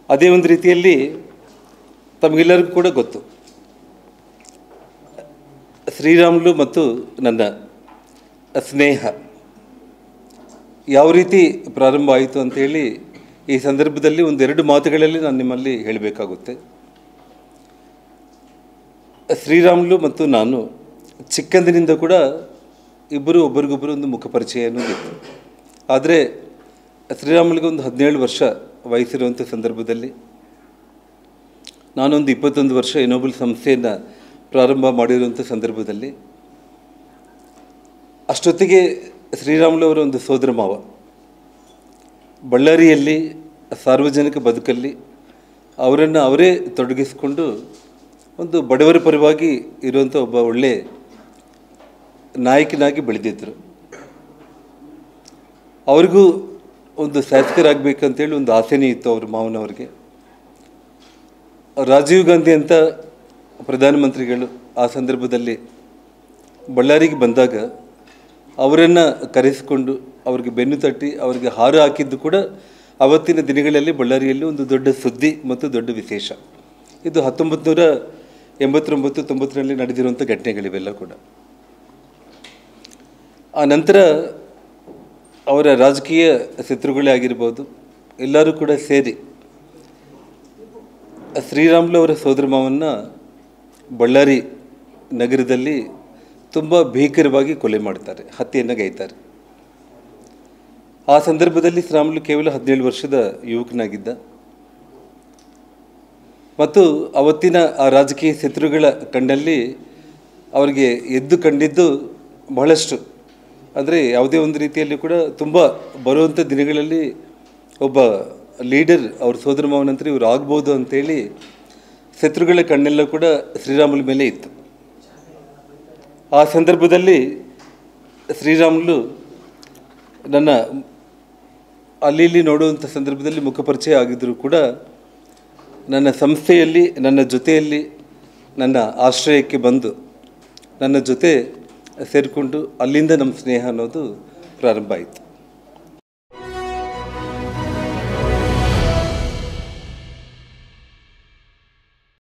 ಅದೇ ಒಂದು ರೀತಿಯಲ್ಲಿ ತಮಗೆಲ್ಲರಿಗೂ ಕೂಡ ಗೊತ್ತು ಶ್ರೀರಾಮುಲು ಮತ್ತು ನನ್ನ ಸ್ನೇಹ ಯಾವ ರೀತಿ ಪ್ರಾರಂಭ ಆಯಿತು ಅಂತೇಳಿ ಈ ಸಂದರ್ಭದಲ್ಲಿ ಒಂದೆರಡು ಮಾತುಗಳಲ್ಲಿ ನಾನು ನಿಮ್ಮಲ್ಲಿ ಹೇಳಬೇಕಾಗುತ್ತೆ ಶ್ರೀರಾಮುಲು ಮತ್ತು ನಾನು ಚಿಕ್ಕಂದಿನಿಂದ ಕೂಡ ಇಬ್ಬರು ಒಬ್ಬರಿಗೊಬ್ಬರು ಒಂದು ಮುಖ ಪರಿಚಯ ಅನ್ನೋದಿತ್ತು ಆದರೆ ಶ್ರೀರಾಮುಲಿಗೆ ಒಂದು ಹದಿನೇಳು ವರ್ಷ ವಯಸ್ಸಿರುವಂಥ ಸಂದರ್ಭದಲ್ಲಿ ನಾನೊಂದು ಇಪ್ಪತ್ತೊಂದು ವರ್ಷ ಎನೋಬಲ್ ಸಂಸ್ಥೆಯನ್ನು ಪ್ರಾರಂಭ ಮಾಡಿರುವಂಥ ಸಂದರ್ಭದಲ್ಲಿ ಅಷ್ಟೊತ್ತಿಗೆ ಶ್ರೀರಾಮುಲು ಅವರ ಒಂದು ಸೋದರ ಮಾವ ಬಳ್ಳಾರಿಯಲ್ಲಿ ಸಾರ್ವಜನಿಕ ಬದುಕಲ್ಲಿ ಅವರನ್ನು ಅವರೇ ತೊಡಗಿಸಿಕೊಂಡು ಒಂದು ಬಡವರ ಪರವಾಗಿ ಇರುವಂಥ ಒಬ್ಬ ಒಳ್ಳೆ ನಾಯಕನಾಗಿ ಬೆಳೆದಿದ್ದರು ಅವ್ರಿಗೂ ಒಂದು ಶಾಸಕರಾಗಬೇಕಂತೇಳಿ ಒಂದು ಆಸೆನೇ ಇತ್ತು ಅವ್ರ ಮಾವನವ್ರಿಗೆ ರಾಜೀವ್ ಗಾಂಧಿ ಅಂತ ಪ್ರಧಾನಮಂತ್ರಿಗಳು ಆ ಸಂದರ್ಭದಲ್ಲಿ ಬಳ್ಳಾರಿಗೆ ಬಂದಾಗ ಅವರನ್ನು ಕರೆಸಿಕೊಂಡು ಅವ್ರಿಗೆ ಬೆನ್ನು ತಟ್ಟಿ ಅವರಿಗೆ ಹಾರ ಹಾಕಿದ್ದು ಕೂಡ ಅವತ್ತಿನ ದಿನಗಳಲ್ಲಿ ಬಳ್ಳಾರಿಯಲ್ಲಿ ಒಂದು ದೊಡ್ಡ ಸುದ್ದಿ ಮತ್ತು ದೊಡ್ಡ ವಿಶೇಷ ಇದು ಹತ್ತೊಂಬತ್ತು ನೂರ ಎಂಬತ್ತೊಂಬತ್ತು ತೊಂಬತ್ತರಲ್ಲಿ ನಡೆದಿರುವಂಥ ಘಟನೆಗಳಿವೆಲ್ಲ ಕೂಡ ಆ ನಂತರ ಅವರ ರಾಜಕೀಯ ಶತ್ರುಗಳೇ ಆಗಿರ್ಬೋದು ಎಲ್ಲರೂ ಕೂಡ ಸೇರಿ ಶ್ರೀರಾಮುಲು ಅವರ ಸೋದರ ಮಾವನ್ನ ಬಳ್ಳಾರಿ ನಗರದಲ್ಲಿ ತುಂಬ ಭೀಕರವಾಗಿ ಕೊಲೆ ಮಾಡ್ತಾರೆ ಹತ್ಯೆಯನ್ನು ಗೈತಾರೆ ಆ ಸಂದರ್ಭದಲ್ಲಿ ಶ್ರೀರಾಮುಲು ಕೇವಲ ಹದಿನೇಳು ವರ್ಷದ ಯುವಕನಾಗಿದ್ದ ಮತ್ತು ಅವತ್ತಿನ ಆ ರಾಜಕೀಯ ಶತ್ರುಗಳ ಕಣ್ಣಲ್ಲಿ ಅವರಿಗೆ ಎದ್ದು ಕಂಡಿದ್ದು ಬಹಳಷ್ಟು ಅಂದರೆ ಯಾವುದೇ ಒಂದು ರೀತಿಯಲ್ಲಿ ಕೂಡ ತುಂಬ ಬರುವಂಥ ದಿನಗಳಲ್ಲಿ ಒಬ್ಬ ಲೀಡರ್ ಅವ್ರ ಸೋದರ ಮಾವ ನಂತರ ಇವರು ಆಗ್ಬೋದು ಅಂತೇಳಿ ಶತ್ರುಗಳ ಕಣ್ಣೆಲ್ಲ ಕೂಡ ಶ್ರೀರಾಮುಲು ಮೇಲೆ ಇತ್ತು ಆ ಸಂದರ್ಭದಲ್ಲಿ ಶ್ರೀರಾಮುಲು ನನ್ನ ಅಲ್ಲಿ ಇಲ್ಲಿ ನೋಡುವಂಥ ಸಂದರ್ಭದಲ್ಲಿ ಮುಖಪರಿಚಯ ಆಗಿದ್ದರೂ ಕೂಡ ನನ್ನ ಸಂಸ್ಥೆಯಲ್ಲಿ ನನ್ನ ಜೊತೆಯಲ್ಲಿ ನನ್ನ ಆಶ್ರಯಕ್ಕೆ ಬಂದು ನನ್ನ ಜೊತೆ ಸೇರಿಕೊಂಡು ಅಲ್ಲಿಂದ ನಮ್ಮ ಸ್ನೇಹ ಅನ್ನೋದು ಪ್ರಾರಂಭ ಆಯಿತು